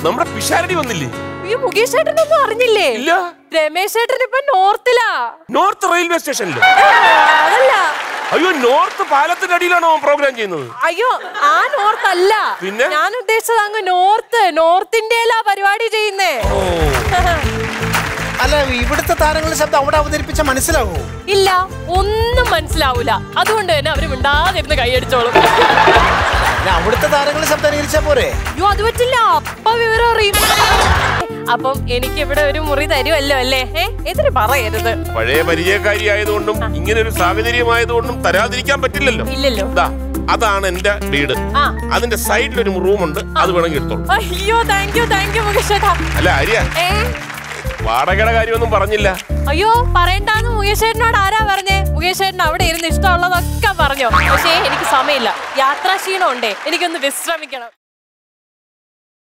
നമ്മുടെ പിഷാരടി വന്നില്ലേ ഈ മുകേഷ് ചേട്ടനൊന്നും അറിഞ്ഞില്ലേ ഇല്ല രമേശ് ചേട്ടൻ ഇപ്പൊ നോർത്തിലാ നോർത്ത് റെയിൽവേ സ്റ്റേഷനിൽ ആ, അതല്ല അയ്യോ നോർത്ത് പാലത്തിന്റെ അടിയിലാണോ പ്രോഗ്രാം ചെയ്യുന്നത് അയ്യോ ആ നോർത്ത് അല്ല പിന്നെ? ഞാൻ ഉദ്ദേശിച്ചത് അങ്ങ് നോർത്ത് നോർത്ത് ഇന്ത്യയിലാ പരിപാടി ചെയ്യുന്നേ അല്ല ഇവിടുത്തെ താരങ്ങളുടെ ശബ്ദം അവിടെ അവതരിപ്പിച്ച മനസ്സിലാവോ ഇല്ല ഒന്നും മനസ്സിലാവൂല അതുകൊണ്ട് തന്നെ അവര് മിണ്ടാതിരുന്ന് കൈയടിച്ചോളും അല്ല അവിടുത്തെ താരങ്ങളുടെ ശബ്ദം അനുകരിച്ചാ പോരെ അയ്യോ അത് പറ്റില്ല അപ്പ വിവരം അറിയും അപ്പം എനിക്ക് ഇവിടെ ഒരു മുറി തരുമല്ലോ അല്ലേ ഏ എതിര് പറയരുത് പഴയ പരിചയക്കാരി ആയതുകൊണ്ടും ഇങ്ങനെ ഒരു സാഹചര്യമായതുകൊണ്ടും തരാതിരിക്കാൻ പറ്റില്ലല്ലോ ഇല്ലല്ലോ ദാ, അതാണ് എന്റെ വീട് ആ അതിന്റെ സൈഡിൽ ഒരു റൂമുണ്ട് അത് വേണമെങ്കിൽ എടുത്തോളൂ അയ്യോ thank you thank you Mukesh ചേട്ടാ അല്ല ആര്യ ഏ വാടകയുടെ കാര്യമൊന്നും പറഞ്ഞില്ല അയ്യോ പറയണ്ടാന്ന് മുകേഷ് ചേട്ടനോട് ആരാ പറഞ്ഞേ മുകേഷ് ചേട്ടൻ അവിടെ ഇരുന്ന് ഇഷ്ടമുള്ളതൊക്കെ പറഞ്ഞോ പക്ഷേ എനിക്ക് സമയമില്ല യാത്രാ ക്ഷീണം ഉണ്ടേ എനിക്കൊന്ന് വിശ്രമിക്കണം